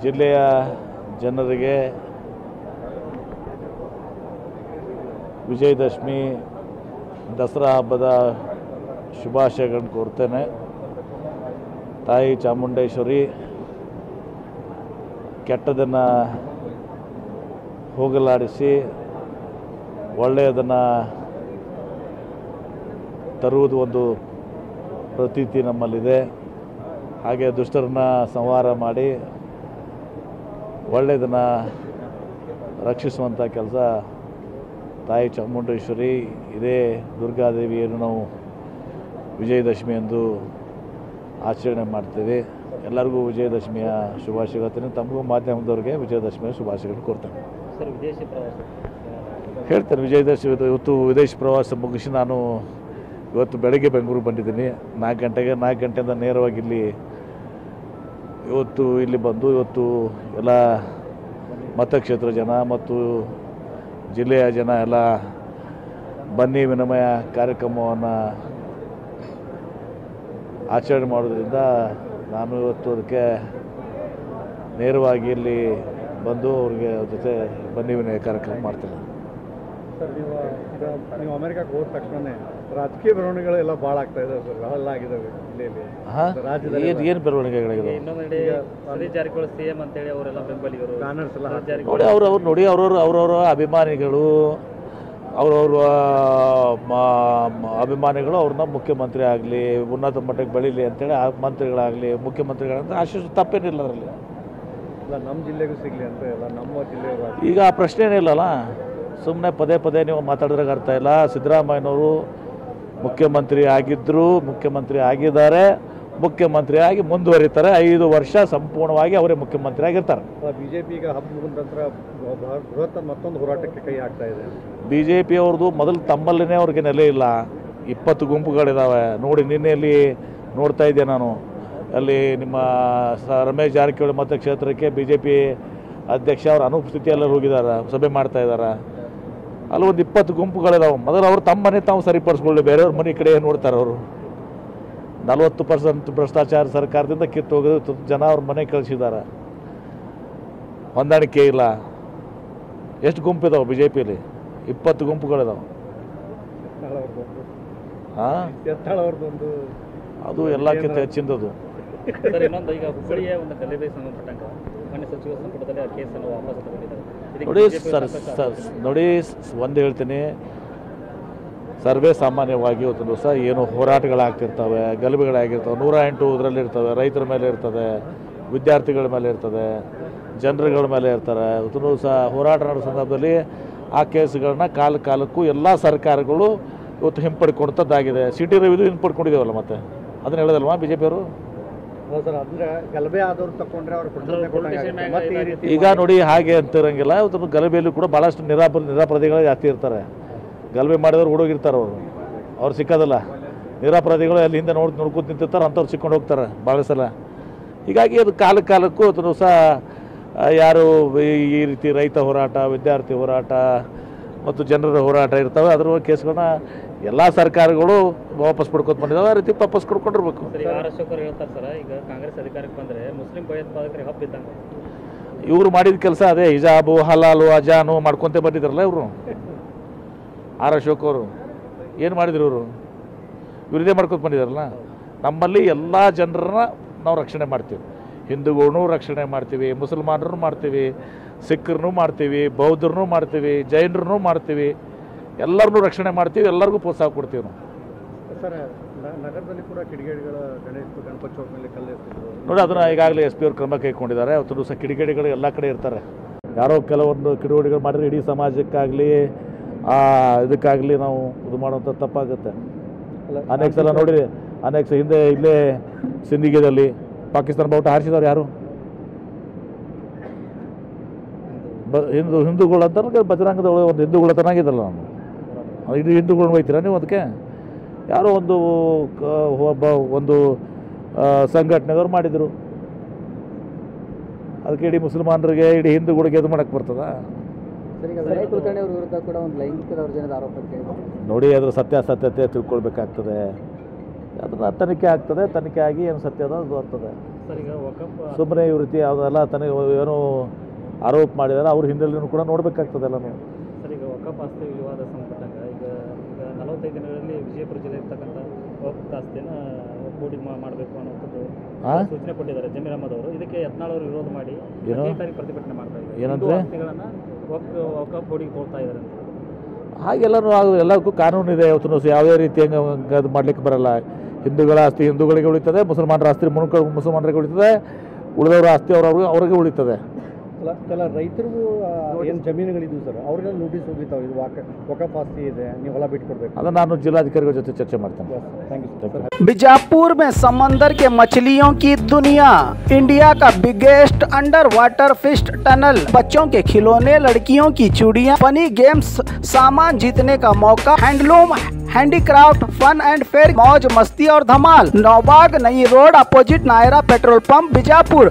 ಜಿಲ್ಲೆಯ ಜನರಿಗೆ ವಿಜಯದಶಮಿ ದಸರಾ ಹಬ್ಬದ ಶುಭಾಶಯಗಳನ್ನು ಕೋರ್ತೇನೆ ತಾಯಿ ಚಾಮುಂಡೇಶ್ವರಿ ಕೆಟ್ಟದನ್ನು ಹೋಗಲಾಡಿಸಿ ಒಳ್ಳೆಯದನ್ನು ತರುವುದು ಒಂದು ಪ್ರತೀತಿ ನಮ್ಮಲ್ಲಿದೆ ಹಾಗೆ ದುಷ್ಟರನ್ನ ಸಂಹಾರ ಮಾಡಿ ಒಳ್ಳೆಯದನ್ನು ರಕ್ಷಿಸುವಂಥ ಕೆಲಸ ತಾಯಿ ಚಾಮುಂಡೇಶ್ವರಿ ಇದೇ ದುರ್ಗಾದೇವಿಯನ್ನು ನಾವು ವಿಜಯದಶಮಿ ಎಂದು ಆಚರಣೆ ಮಾಡ್ತೀವಿ ಎಲ್ಲರಿಗೂ ವಿಜಯದಶಮಿಯ ಶುಭಾಶಯ ಹೇಳ್ತೀನಿ ತಮಗೂ ಮಾಧ್ಯಮದವ್ರಿಗೆ ವಿಜಯದಶಮಿಯ ಶುಭಾಶಯಗಳು ಕೊಡ್ತೇನೆ ಸರ್ ವಿದೇಶಿ ಪ್ರವಾಸ ಹೇಳ್ತೇನೆ ವಿಜಯದಶಮಿ ಇದು ಇವತ್ತು ವಿದೇಶ ಪ್ರವಾಸ ಮುಗಿಸಿ ನಾನು ಇವತ್ತು ಬೆಳಗ್ಗೆ ಬೆಂಗಳೂರು ಬಂದಿದ್ದೀನಿ ನಾಲ್ಕು ಗಂಟೆಗೆ ನಾಲ್ಕು ಗಂಟೆಯಿಂದ ನೇರವಾಗಿ ಇಲ್ಲಿ ಇವತ್ತು ಇಲ್ಲಿ ಬಂದು ಇವತ್ತು ಎಲ್ಲ ಮತಕ್ಷೇತ್ರ ಜನ ಮತ್ತು ಜಿಲ್ಲೆಯ ಜನ ಎಲ್ಲ ಬನ್ನಿ ವಿನಿಮಯ ಕಾರ್ಯಕ್ರಮವನ್ನು ಆಚರಣೆ ಮಾಡೋದ್ರಿಂದ ನಾನು ಇವತ್ತು ಅದಕ್ಕೆ ನೇರವಾಗಿ ಇಲ್ಲಿ ಬಂದು ಅವ್ರಿಗೆ ಅವ್ರ ಜೊತೆ ಬನ್ನಿ ವಿನಿಮಯ ಕಾರ್ಯಕ್ರಮ ಮಾಡ್ತೇನೆ ಸರ್ ನೀವು ಈಗ ನೀವು ಅಮೆರಿಕಕ್ಕೆ ಹೋದ ತಕ್ಷಣನೇ ರಾಜಕೀಯ ಬೆಳವಣಿಗೆಗಳು ಎಲ್ಲ ಭಾಳ ಆಗ್ತಾ ಇದಾವೆ ಸರ್ ಬಹಳ ಆಗಿದ್ದಾವೆ ಜಿಲ್ಲೆಯಲ್ಲಿ ಹಾಂ ರಾಜ್ಯದಲ್ಲಿ ಏನು ಏನು ಬೆಳವಣಿಗೆಗಳಿದಾವೆ ಇನ್ನೊಂದೆಡೆ ಸತೀಶ್ ಜಾರಕಿಹೊಳಿ ಸಿಎಂ ಅಂತೇಳಿ ಅವರೆಲ್ಲ ಬೆಂಬಲಿಗರು ಬ್ಯಾನರ್ಸ್ ಎಲ್ಲ ಸತೀಶ್ ಜಾರಕಿಹೊಳಿ ನೋಡಿ ಅವ್ರು ಅವ್ರು ನೋಡಿ ಅವ್ರವ್ರು ಅವ್ರವ್ರ ಅಭಿಮಾನಿಗಳು ಅವ್ರವ್ರ ಅಭಿಮಾನಿಗಳು ಅವ್ರನ್ನ ಮುಖ್ಯಮಂತ್ರಿ ಆಗಲಿ ಉನ್ನತ ಮಟ್ಟಕ್ಕೆ ಬೆಳೀಲಿ ಅಂತೇಳಿ ಆ ಮಂತ್ರಿಗಳಾಗಲಿ ಮುಖ್ಯಮಂತ್ರಿಗಳಂತ ಆಶಿಸು ತಪ್ಪೇನಿಲ್ಲ ಅದರಲ್ಲಿ ಎಲ್ಲ ನಮ್ಮ ಜಿಲ್ಲೆಗೂ ಸಿಗಲಿ ಅಂತ ಎಲ್ಲ ನಮ್ಮ ಜಿಲ್ಲೆಯವರು ಈಗ ಆ ಪ್ರಶ್ನೆನೇ ಇಲ್ಲಲ್ಲ ಸುಮ್ಮನೆ ಪದೇ ಪದೇ ನೀವು ಮಾತಾಡಿದ್ರಾಗ ಅರ್ಥ ಇಲ್ಲ ಸಿದ್ದರಾಮಯ್ಯನವರು ಮುಖ್ಯಮಂತ್ರಿ ಆಗಿದ್ದರು ಮುಖ್ಯಮಂತ್ರಿ ಆಗಿದ್ದಾರೆ ಮುಖ್ಯಮಂತ್ರಿ ಆಗಿ ಮುಂದುವರಿತಾರೆ ಐದು ವರ್ಷ ಸಂಪೂರ್ಣವಾಗಿ ಅವರೇ ಮುಖ್ಯಮಂತ್ರಿ ಆಗಿರ್ತಾರೆ ಬಿ ಜೆ ಪಿ ಈಗ ಹಬ್ಬ ಮುಗಿದ ನಂತರ ಬೃಹತ್- ಬೃಹತ್ ಮತ್ತೊಂದು ಹೋರಾಟಕ್ಕೆ ಕೈ ಹಾಕ್ತಾ ಇದೆ ಬಿ ಜೆ ಪಿಯವ್ರದ್ದು ಮೊದಲು ತಮ್ಮಲ್ಲೇ ಅವ್ರಿಗೆ ನೆಲೆ ಇಲ್ಲ ಇಪ್ಪತ್ತು ಗುಂಪುಗಳಿದ್ದಾವೆ ನೋಡಿ ನಿನ್ನೆಯಲ್ಲಿ ನೋಡ್ತಾ ಇದ್ದೆ ನಾನು ಅಲ್ಲಿ ನಿಮ್ಮ ಸ ರಮೇಶ್ ಜಾರಕಿಹೊಳಿ ಮತಕ್ಷೇತ್ರಕ್ಕೆ ಬಿ ಜೆ ಪಿ ಅಧ್ಯಕ್ಷ ಅವ್ರ ಅನುಪಸ್ಥಿತಿಯಲ್ಲಿ ಹೋಗಿದ್ದಾರೆ ಸಭೆ ಮಾಡ್ತಾ ಇದ್ದಾರೆ ಅಲ್ಲಿ ಒಂದು ಇಪ್ಪತ್ತು ಗುಂಪುಗಳಿದಾವೆ ಮೊದಲು ಅವ್ರು ತಮ್ಮ ಮನೆ ತಾವು ಸರಿಪಡಿಸ್ಕೊಳ್ಳಿ ಬೇರೆಯವ್ರ ಮನೆ ಕಡೆ ನೋಡ್ತಾರೆ ಅವರು ನಲವತ್ತು ಪರ್ಸೆಂಟ್ ಭ್ರಷ್ಟಾಚಾರ ಸರ್ಕಾರದಿಂದ ಕಿತ್ತು ಹೋಗೋದು ಜನ ಅವ್ರ ಮನೆ ಕಳಿಸಿದ್ದಾರೆ ಹೊಂದಾಣಿಕೆ ಇಲ್ಲ ಎಷ್ಟು ಗುಂಪಿದಾವೆ ಬಿ ಜೆ ಪಿಲಿ ಇಪ್ಪತ್ತು ಗುಂಪುಗಳಿದಾವೆ ಎತ್ತಾಳ ಅವ್ರದ್ದೊಂದು ಹಾಂ ಎತ್ತಾಳ ಅವ್ರದ್ದೊಂದು ಅದು ಎಲ್ಲಕ್ಕಿಂತ ಹೆಚ್ಚಿಂದದು ಸರ್ ಇನ್ನೊಂದು ಈಗ ಹುಬ್ಬಳ್ಳಿಯ ಒಂದು ಗಲಭೆ ಸಂಬಂಧಪಟ್ಟಂಗ ಮಾನ್ಯ ಸಚಿವ ಸಂಪುಟದಲ್ಲಿ ಆ ಕೇಸನ್ನು ವಾಪಸ್ ತಗೊಂಡಿದ್ದಾರೆ ಇದಕ್ಕೆ ನೋಡಿ BJP ಸರ್ ಸಾಕಷ್ಟು ಸರ್ ನೋಡಿ ಸ್- ಒಂದು ಹೇಳ್ತೀನಿ ಸರ್ವೇ ಸಾಮಾನ್ಯವಾಗಿ ಇವತ್ತು ದಿವಸ ಏನು ಹೋರಾಟಗಳಾಗ್ತಿರ್ತವೆ ಗಲಭೆಗಳಾಗಿರ್ತವೆ ನೂರ ಎಂಟು ಇದರಲ್ಲಿ ಇರ್ತವೆ ರೈತರ ಮೇಲೆ ಇರ್ತದೆ ವಿದ್ಯಾರ್ಥಿಗಳ ಮೇಲೆ ಇರ್ತದೆ ಜನರುಗಳ ಮೇಲೆ ಇರ್ತಾರೆ ಇವತ್ತು ದಿವಸ ಹೋರಾಟ ಮಾಡೋ ಸಂದರ್ಭದಲ್ಲಿ ಆ ಕೇಸ್ಗಳನ್ನ ಕಾಲ ಕಾಲಕ್ಕೂ ಎಲ್ಲ ಸರ್ಕಾರಗಳು ಇವತ್ತು ಹಿಂಪಡ್ಕೊಡ್ತದ್ದಾಗಿದೆ ಸಿಟಿ ರವಿದು ಹಿಂಪಡ್ಕೊಂಡಿದ್ದೇವಲ್ಲ ಮತ್ತೆ ಅದನ್ನ ಹೇಳೋದಲ್ವಾ ಬಿ ಜೆ ಪಿಯವರು ಹೌದು ಸರ್ ಅಂದ್ರೆ ಗಲಭೆ ಆದವ್ರು ತಕೊಂಡ್ರೆ ಅವ್ರು ಪ್ರಚೋದನೆ ಕೊಟ್ಟಂಗಾಗುತ್ತೆ. ಮತ್ತೆ ಈ ರೀತಿ ಈಗ ನೋಡಿ ಹಾಗೆ ಅಂತಿರಂಗಿಲ್ಲ ಇವತ್ತು ಗಲಭೆಯಲ್ಲೂ ಕೂಡ ಭಾಳಷ್ಟು ನಿರಾಪ ನಿರಾಪರಾಧಿಗಳು ಜಾಸ್ತಿ ಇರ್ತಾರೆ ಗಲಭೆ ಮಾಡಿದವ್ರು ಹುಡುಗಿರ್ತಾರೆ ಅವರು ಅವ್ರು ಸಿಕ್ಕೋದಿಲ್ಲ ನಿರಾಪರಾಧಿಗಳು ಅಲ್ಲಿ ಹಿಂದೆ ನೋಡಿ ನೋಡ್ಕೊತ ನಿಂತಿರ್ತಾರೆ ಅಂಥವ್ರು ಸಿಕ್ಕೊಂಡು ಹೋಗ್ತಾರೆ ಭಾಳ ಸಲ ಹೀಗಾಗಿ ಅದು ಕಾಲ ಕಾಲಕ್ಕೂ ಅದನ್ನು ಸಹ ಆ, ಯಾರು ಈ- ಈ ರೀತಿ ರೈತ ಹೋರಾಟ ವಿದ್ಯಾರ್ಥಿ ಹೋರಾಟ ಮತ್ತು ಜನರ ಹೋರಾಟ ಇರ್ತವೆ ಅದರ ಕೇಸ್ಗಳನ್ನ ಎಲ್ಲ ಸರ್ಕಾರಗಳು ವಾಪಸ್ ಪಡ್ಕೊತ ಬಂದಿದ್ದಾವೆ ಆ ರೀತಿ ವಾಪಸ್ ಕೊಡ್ಕೊಂಡಿರ್ಬೇಕು ಸರ್ ಈಗ ಆರ್ ಅಶೋಕ್ ಅವ್ರು ಹೇಳ್ತಾರೆ ಸರ್ ಈಗ ಕಾಂಗ್ರೆಸ್ ಅಧಿಕಾರಕ್ಕೆ ಬಂದ್ರೆ ಮುಸ್ಲಿಂ ಭಯೋತ್ಪಾದಕರಿಗೆ ಹಬ್ಬ ಇದ್ದಂಗೆ ಇವರು ಮಾಡಿದ ಕೆಲಸ ಅದೇ ಹಿಜಾಬು ಹಲಾಲು ಅಜಾನು ಮಾಡ್ಕೊಂತ ಬಂದಿದ್ರಲ್ಲ ಇವರು ಆರ್ ಅಶೋಕ್ ಅವರು ಏನು ಮಾಡಿದ್ರು ಇವರು ಇವ್ರದೇ ಮಾಡ್ಕೊತ ಬಂದಿದ್ದಾರಲ್ಲ ನಮ್ಮಲ್ಲಿ ಎಲ್ಲ ಜನರನ್ನ ನಾವು ರಕ್ಷಣೆ ಮಾಡ್ತೀವಿ ಹಿಂದೂಗಳನ್ನೂ ರಕ್ಷಣೆ ಮಾಡ್ತೀವಿ ಮುಸಲ್ಮಾನರನ್ನು ಮಾಡ್ತೀವಿ ಸಿಖ್ರನ್ನೂ ಮಾಡ್ತೀವಿ ಬೌದ್ಧರನ್ನೂ ಮಾಡ್ತೀವಿ ಜೈನರನ್ನೂ ಮಾಡ್ತೀವಿ ಎಲ್ಲರನ್ನೂ ರಕ್ಷಣೆ ಮಾಡ್ತೀವಿ ಎಲ್ಲರಿಗೂ ಪ್ರೋತ್ಸಾಹ ಕೊಡ್ತೀವಿ ನಾವು ಸರ್ ನ- ನಗರದಲ್ಲಿ ಕೂಡ ಕಿಡಿಗೇಡಿಗಳ ಗಣೇಶ ಗಣಪತಿ ಚೌಕ್ ಮೇಲೆ ಕಲ್ಲೆತ್ತಿದ್ರು ನೋಡಿ ಅದನ್ನು ಈಗಾಗಲೇ ಎಸ್ ಪಿ ಅವ್ರು ಕ್ರಮ ಕೈಗೊಂಡಿದ್ದಾರೆ ಅವತ್ತು ದಿವಸ ಕಿಡಿಗೇಡಿಗಳು ಎಲ್ಲ ಕಡೆ ಇರ್ತಾರೆ ಯಾರೋ ಕೆಲವೊಂದು ಕಿಡಿಗೇಡಿಗಳು ಮಾಡಿದ್ರೆ ಇಡೀ ಸಮಾಜಕ್ಕಾಗಲಿ ಆ ಇದಕ್ಕಾಗಲಿ ನಾವು ಇದು ಮಾಡುವಂಥ ತಪ್ಪಾಗುತ್ತೆ ಅಲ್ಲ, ಅನೇಕ ಸಲ ನೋಡಿ ಅನೇಕ ಸ- ಹಿಂದೆ ಇಲ್ಲೇ ಸಿಂಧಿಗೆದಲ್ಲಿ ಪಾಕಿಸ್ತಾನ ಬಾವುಟ ಹಾರಿಸಿದವ್ರು ಯಾರು ಬ ಹಿಂದೂ ಹಿಂದೂಗಳು ಅಂತ ಬಜರಂಗದ ಒಳಗೆ ಒಂದು ಹಿಂದೂಗಳ ತನಾಗಿದ್ದಲ್ಲ ನಾನು ಇಡೀ ಹಿಂದೂಗಳನ್ನ ಹೋಯ್ತೀರಾ ನೀವು ಅದಕ್ಕೆ ಯಾರೋ ಒಂದು ಕ- ಒಬ್ಬ ಒಂದು ಆ, ಸಂಘಟನೆದವ್ರು ಮಾಡಿದರು ಅದಕ್ಕೆ ಇಡೀ ಮುಸಲ್ಮಾನರಿಗೆ ಇಡೀ ಹಿಂದೂಗಳಿಗೆ ಇದು ಮಾಡಕ್ಕೆ ಬರ್ತದ ಸರ್ ಈಗ ವಿನಯ್ ಕುಲಕರ್ಣಿ ಅವ್ರ ವಿರುದ್ಧ ಕೂಡ ಒಂದು ಲೈಂಗಿಕ ದೌರ್ಜನ್ಯದ ಆರೋಪ ಕೇಳಿಬಂದಿದೆ ನೋಡಿ ಅದ್ರ ಸತ್ಯಾಸತ್ಯತೆ ತಿಳ್ಕೊಳ್ಬೇಕಾಗ್ತದೆ ಅದನ್ನ ತನಿಖೆ ಆಗ್ತದೆ ತನಿಖೆ ಆಗಿ ಏನು ಸತ್ಯ ಅದೋ ಅದು ಬರ್ತದೆ ಸರ್ ಈಗ ವಕಫ್ ಸುಮ್ಮನೆ ಈ ರೀತಿ ಯಾವುದೆಲ್ಲ ತನಗೆ ಏನೋ ಆರೋಪ ಮಾಡಿದ್ದಾರೆ ಅವ್ರ ಹಿನ್ನೆಲೆನೂ ಕೂಡ ನೋಡಬೇಕಾಗ್ತದೆ ಎಲ್ಲನೂ ಸರ್ ಈಗ ವಕಫ್ ಆಸ್ತಿ ವಿವಾದ ಸಂಬಂಧಪಟ್ಟಂಗ ಈಗ ಈಗ ನಲವತ್ತೈದು ದಿನಗಳಲ್ಲಿ ವಿಜಯಪುರ ಜಿಲ್ಲೆ ಇರ್ತಕ್ಕಂಥ ವಕಫ್ ಆಸ್ತಿನ ಒಗ್ಗೂಡಿ ಮಾಡಬೇಕು ಅನ್ನೋಂಥದ್ದು ಆ? ಸೂಚನೆ ಕೊಟ್ಟಿದ್ದಾರೆ ಜಮೀರ್ ಅಹಮದ್ ಅವರು ಇದಕ್ಕೆ ಯತ್ನಾಳ್ ಅವರು ವಿರೋಧ ಮಾಡಿ ಏನು? ಹದಿನೈದು ತಾರೀಕು ಪ್ರತಿಭಟನೆ ಮಾಡ್ತಾ ಇದ್ದಾರೆ ಏನಂದ್ರೆ? ಹಿಂದೂ ಆಸ್ತಿಗಳನ್ನ ವಕ್ ವಕಫ್ ಬೋರ್ಡಿಗೆ ತೋಳ್ತಾ ಇದ್ದಾರೆ ಅಂತ ಹಾಗೆಲ್ಲನೂ ಆಗ ಎಲ್ಲದಕ್ಕೂ ಕಾನೂನು ಇದೆ ಇವತ್ತು ಸಹ ಯಾವುದೇ ರೀತಿ ಹಂಗೆ ಹಂಗೆ ಅದು ಮಾಡ್ಲಿಕ್ಕೆ ಬರಲ್ಲ ಹಿಂದೂಗಳ ಆಸ್ತಿ ಹಿಂದೂಗಳಿಗೆ ಉಳಿತದೆ ಮುಸಲ್ಮಾನರ ಆಸ್ತಿ ಮುನ್ಕ ಮುಸಲ್ಮಾನರಿಗೆ ಉಳಿತದೆ ಉಳಿದವರ ಆಸ್ತಿ ಅವ್ರವ್ರಿಗೆ ಅವ್ರಿಗೆ ಉಳಿತದೆ ಕೆಲ ಕೆಲ ರೈತರು ಏನು ಜಮೀನುಗಳಿದ್ವು ಸರ್ ಅವ್ರಿಗೆಲ್ಲ ನೋಟಿಸ್ ಹೋಗಿತ್ತಾವೆ ಇದು ವಾಕ ವಕಫ್ ಆಸ್ತಿ ಇದೆ ನೀವು ಹೊಲ ಬಿಟ್ಕೊಡ್ಬೇಕು ಅದನ್ನು ನಾನು ಜಿಲ್ಲಾಧಿಕಾರಿಗಳ ಜೊತೆ ಚರ್ಚೆ ಮಾಡ್ತೇನೆ thank you Thank you. Sir Bijapur में समंदर के मछलियों की दुनिया इंडिया का biggest under water fish tunnel बच्चों के खिलौने लड़कियों की चूड़ियां फनी गेम्स सामान जीतने का मौका handloom handicraft fun and fair मौज मस्ती और धमाल नौबाग नई road opposite Nayara petrol pump Bijapur